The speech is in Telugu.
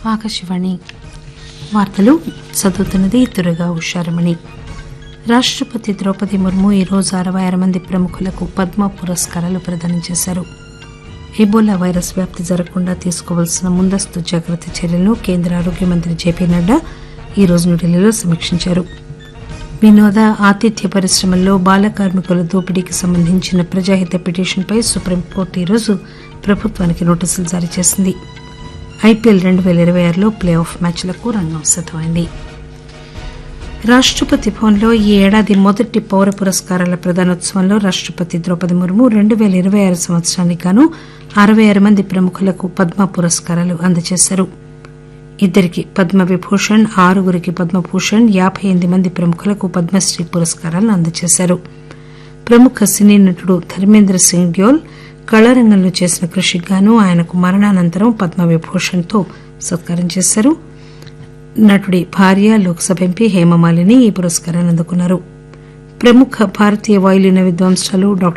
ఆకాశవాణి వార్తలు చదువుతున్నది దుర్గా ఉషారమణి రాష్టపతి ద్రౌపది ముర్ము ఈరోజు అరవై ఆరు మంది ప్రముఖులకు పద్మ పురస్కారాలు ప్రదానం చేశారు ఎబోలా వైరస్ వ్యాప్తి జరగకుండా తీసుకోవాల్సిన ముందస్తు జాగ్రత్త చర్యలను కేంద్ర ఆరోగ్య మంత్రి జేపీ నడ్డా ఈరోజు న్యూఢిల్లీలో సమీక్షించారు వినోద ఆతిథ్య పరిశ్రమల్లో బాల కార్మికుల దోపిడీకి సంబంధించిన ప్రజాహిత పిటిషన్పై సుప్రీంకోర్టు ఈరోజు ప్రభుత్వానికి నోటీసులు జారీ చేసింది ఐపీఎల్ రెండు పేల ఇరవై ఆరులో ప్లే ఆఫ్ మ్యాచ్లకు రంగం సిద్దమైంది రాష్టపతి భవన్లో ఈ ఏడాది మొదటి పౌర పురస్కారాల ప్రదానోత్సవంలో రాష్టపతి ద్రౌపది ముర్ము రెండు పేల ఇరవై ఆరు సంవత్సరానికి గాను అరవై ఆరు మంది ప్రముఖులకు పద్మ పురస్కారాలు అందజేశారు ఇద్దరికి పద్మవిభూషణ్ ఆరుగురికి పద్మభూషణ్ యాబై ఎనిమిది మంది ప్రముఖులకు పద్మశ్రీ పురస్కారాలను అందజేశారు ప్రముఖ సినీ నటుడు ధర్మేంద్ర సింగ్ డ్యోల్ కళారంగంలో చేసిన కృషికి గాను ఆయనకు మరణానంతరం పద్మవిభూషణ్తో సత్కారం చేశారు నటుడి భార్య లోక్సభ ఎంపీ హేమమాలిని ఈ పురస్కారాన్ని అందుకున్నారు ప్రముఖ భారతీయ వాయులీన విద్వాంసులు డాక్టర్